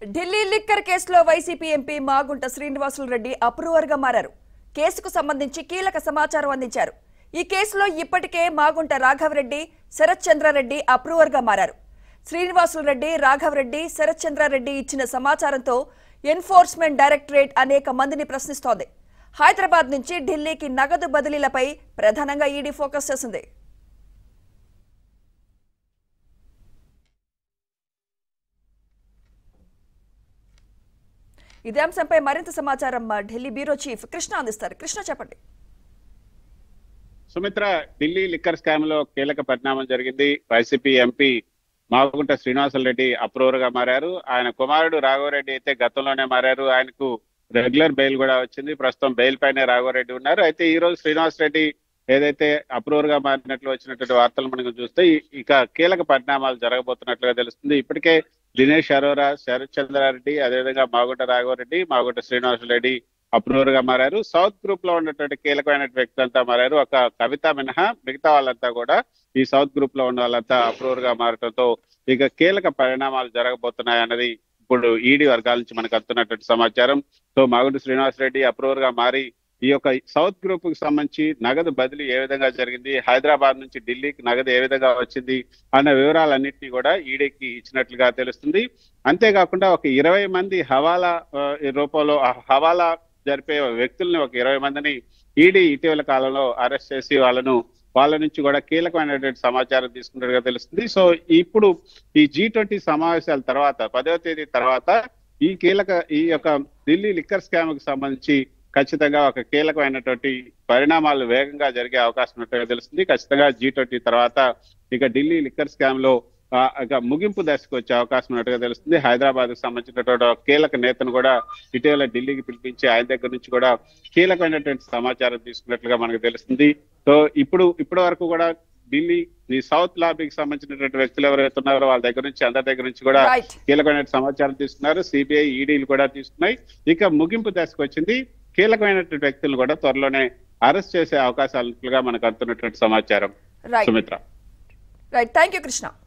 Delhi liquor కేసులో YCP MP Magunta Srinivasulu Reddy approver గా మారారు కేసుకు సంబంధించి కీలక సమాచారం అందించారు ఈ కేసులో ఇప్పటికే మాగుంట రాఘవరెడ్డి శరత్ చంద్రారెడ్డి అప్రూవర్ గా మారారు శ్రీనివాసులు రెడ్డి రాఘవరెడ్డి శరత్ చంద్రారెడ్డి ఇచ్చిన సమాచారంతో ఎన్ఫోర్స్మెంట్ డైరెక్టరేట్ అనేక మందిని ప్రశ్నిస్తోంది హైదరాబాద్ నుంచి ఢిల్లీకి నగదు బదిలీలపై ప్రధానంగా ఈడీ ఫోకస్ చేసింది ఇదే అంశంపై మరింత సమాచారం మా ఢిల్లీ బ్యూరో చీఫ్ కృష్ణ అందిస్తారు కృష్ణ చెప్పండి సుమిత్ర ఢిల్లీ లిక్కర్ స్కామ్ లో కీలక పరిణామం జరిగింది YCP MP Magunta Srinivasa Reddy approver గా మారారు ఆయన కుమారుడు రాఘవరెడ్డి అయితే గతంలోనే మారారు ఆయనకు రెగ్యులర్ బెయిల్ కూడా వచ్చింది ప్రస్తుతం బెయిల్ పైనే రాఘవరెడ్డి ఉన్నారు అయితే ఈ రోజు శ్రీనివాస్ రెడ్డి ఏదైతే అప్రూవర్ గా మారినట్లు వచ్చినటువంటి వార్తలు మనకు చూస్తే ఇ- ఇక కీలక పరిణామాలు జరగబోతున్నట్లుగా తెలుస్తుంది ఇప్పటికే దినేష్ అరోరా శరత్ చంద్రారెడ్డి అదేవిధంగా మాగుంట రాఘవరెడ్డి మాగుంట శ్రీనివాసరెడ్డి అప్రూవర్ గా మారారు సౌత్ గ్రూప్ లో ఉన్నటువంటి కీలకమైన వ్యక్తులంతా మారారు ఒక కవిత మినహా మిగతా వాళ్ళంతా కూడా ఈ సౌత్ గ్రూప్ లో ఉన్న వాళ్ళంతా అప్రూవర్ గా మారడంతో ఇక కీలక పరిణామాలు జరగబోతున్నాయి అన్నది ఇప్పుడు ఈడీ వర్గాల నుంచి మనకు అందుతున్నటువంటి సమాచారం సో మాగుంటి శ్రీనివాస్ రెడ్డి అప్రూవర్ గా మారి ఈ యొక్క సౌత్ గ్రూప్ కి సంబంధించి నగదు బదిలీ ఏ విధంగా జరిగింది హైదరాబాద్ నుంచి ఢిల్లీకి నగదు ఏ విధంగా వచ్చింది అన్న వివరాలన్నింటినీ కూడా ఈడీకి ఇచ్చినట్లుగా తెలుస్తుంది అంతేకాకుండా ఒక ఇరవై మంది హవాలా ఆ, ఈ రూపంలో ఆ హవాలా జరిపే వ్యక్తుల్ని ఒక ఇరవై మందిని ఈడీ ఇటీవల కాలంలో అరెస్ట్ చేసి వాళ్ళను వాళ్ళ నుంచి కూడా కీలకమైనటువంటి సమాచారం తీసుకున్నట్టుగా తెలుస్తుంది సో ఇప్పుడు ఈ జీ ట్వంటీ సమావేశాల తర్వాత పదవ తేదీ తర్వాత ఈ కీలక ఈ యొక్క ఢిల్లీ లిక్కర్ స్కామ్ కి సంబంధించి ఖచ్చితంగా ఒక కీలకమైనటువంటి పరిణామాలు వేగంగా జరిగే అవకాశం ఉన్నట్టుగా తెలుస్తుంది ఖచ్చితంగా జీ ట్వంటీ తర్వాత ఇక ఢిల్లీ లిక్కర్ స్కామ్ లో ఆ, ఇక ముగింపు దశకు వచ్చే అవకాశం ఉన్నట్టుగా తెలుస్తుంది హైదరాబాద్ కు సంబంధించినటువంటి ఒక కీలక నేతను కూడా ఇటీవల ఢిల్లీకి పిలిపించి ఆయన దగ్గర నుంచి కూడా కీలకమైనటువంటి సమాచారం తీసుకున్నట్లుగా మనకు తెలుస్తుంది సో ఇప్పుడు ఇప్పటి వరకు కూడా ఢిల్లీ ఈ సౌత్ లాబీకి సంబంధించినటువంటి వ్యక్తులు ఎవరైతే ఉన్నారో వాళ్ళ దగ్గర నుంచి అందరి దగ్గర నుంచి కూడా రైట్ కీలకమైన సమాచారం తీసుకున్నారు సిబిఐ ఈడీలు కూడా తీసుకున్నాయి ఇక ముగింపు దశకు వచ్చింది కీలకమైనటువంటి వ్యక్తులు కూడా త్వరలోనే అరెస్ట్ చేసే అవకాశాలుగా మనకు అందుతున్నటువంటి సమాచారం right Sumitra right thank you Krishna